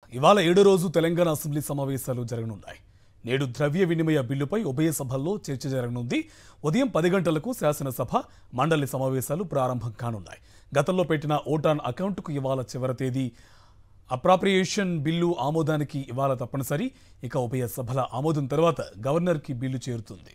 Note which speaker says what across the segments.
Speaker 1: ఇవాళ ఏడో రోజు తెలంగాణ అసెంబ్లీ సమావేశాలు జరగనున్నాయి నేడు ద్రవ్య వినిమయ బిల్లుపై ఉభయ సభల్లో చర్చ జరగనుంది ఉదయం పది గంటలకు శాసనసభ మండలి సమావేశాలు ప్రారంభం కానున్నాయి గతంలో పెట్టిన ఓటాన్ అకౌంట్కు ఇవాళ చివరి తేదీ అప్రాప్రియేషన్ బిల్లు ఆమోదానికి ఇవాళ తప్పనిసరి ఇక ఉభయ సభల ఆమోదం తర్వాత గవర్నర్కి బిల్లు చేరుతుంది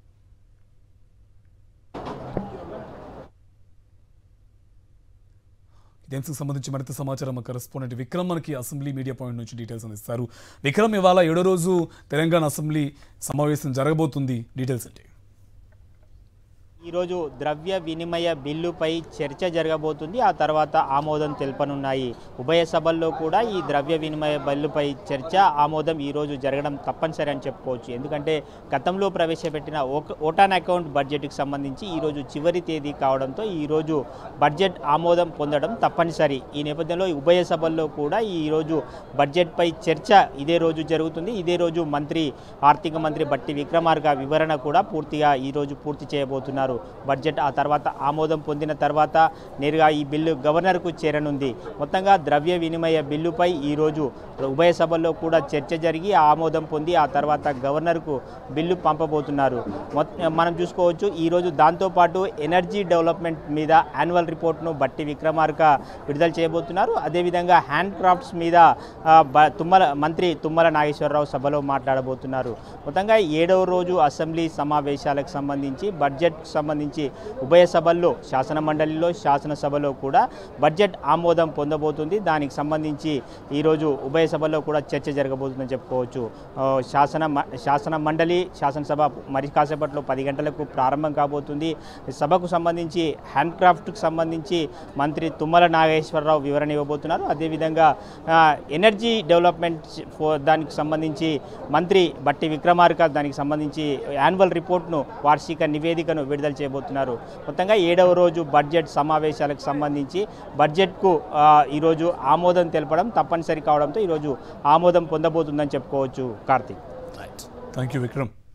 Speaker 1: దీనికి సంబంధించి మరింత సమాచారం మా కరెస్పాండెంట్ విక్రమ్ మనకి అసెంబ్లీ మీడియా పాయింట్ నుంచి డీటెయిల్స్ అందిస్తారు విక్రమ్ ఇవాళ ఏడో రోజు తెలంగాణ అసెంబ్లీ సమావేశం జరగబోతుంది డీటెయిల్స్ అంటే
Speaker 2: ఈరోజు ద్రవ్య వినిమయ బిల్లుపై చర్చ జరగబోతుంది ఆ తర్వాత ఆమోదం తెలపనున్నాయి ఉభయ సభల్లో కూడా ఈ ద్రవ్య వినిమయ బిల్లుపై చర్చ ఆమోదం ఈరోజు జరగడం తప్పనిసరి అని చెప్పుకోవచ్చు ఎందుకంటే గతంలో ప్రవేశపెట్టిన ఓక- ఓటాన్ అకౌంట్ బడ్జెట్కి సంబంధించి ఈరోజు చివరి తేదీ కావడంతో ఈరోజు బడ్జెట్ ఆమోదం పొందడం తప్పనిసరి ఈ నేపథ్యంలో ఉభయ సభల్లో కూడా ఈరోజు బడ్జెట్పై చర్చ ఇదే రోజు జరుగుతుంది ఇదే రోజు మంత్రి ఆర్థిక మంత్రి బట్టి విక్రమార్క వివరణ కూడా పూర్తిగా ఈరోజు పూర్తి చేయబోతున్నారు బడ్జెట్ ఆ తర్వాత ఆమోదం పొందిన తర్వాత నేరుగా ఈ బిల్లు గవర్నర్కు చేరనుంది మొత్తంగా ద్రవ్య వినిమయ బిల్లుపై ఈరోజు ఉభయ సభల్లో కూడా చర్చ జరిగి ఆమోదం పొంది ఆ తర్వాత గవర్నర్కు బిల్లు పంపబోతున్నారు మొత్త- మనం చూసుకోవచ్చు ఈరోజు దాంతోపాటు ఎనర్జీ డెవలప్మెంట్ మీద యాన్యువల్ రిపోర్ట్ను బట్టి విక్రమార్క విడుదల చేయబోతున్నారు అదేవిధంగా హ్యాండ్ క్రాఫ్ట్స్ మీద ఆ, బ- తుమ్మల మంత్రి తుమ్మల నాగేశ్వరరావు సభలో మాట్లాడబోతున్నారు మొత్తంగా ఏడవ రోజు అసెంబ్లీ సమావేశాలకు సంబంధించి బడ్జెట్ సంబంధించి ఉభయ సభల్లో శాసన మండలిలో శాసనసభలో కూడా బడ్జెట్ ఆమోదం పొందబోతుంది దానికి సంబంధించి ఈరోజు ఉభయ సభల్లో కూడా చర్చ జరగబోతుందని చెప్పుకోవచ్చు ఆ, శాసన మ- శాసన మండలి శాసనసభ మరి కాసేపట్లో పది గంటలకు ప్రారంభం కాబోతుంది సభకు సంబంధించి హ్యాండ్ క్రాఫ్ట్కి సంబంధించి మంత్రి తుమ్మల నాగేశ్వరరావు వివరణ ఇవ్వబోతున్నారు అదేవిధంగా ఆ, ఎనర్జీ డెవలప్మెంట్ ఫో దానికి సంబంధించి మంత్రి బట్టి విక్రమార్క దానికి సంబంధించి యాన్యువల్ రిపోర్ట్ను వార్షిక నివేదికను విడుదల చేయబోతున్నారు మొత్తంగా ఏడవ రోజు బడ్జెట్ సమావేశాలకు సంబంధించి బడ్జెట్కు ఆ, ఈరోజు ఆమోదం తెలపడం తప్పనిసరి కావడంతో ఈరోజు ఆమోదం పొందబోతుందని చెప్పుకోవచ్చు కార్తీక్
Speaker 1: థ్యాంక్ యూ విక్రమ్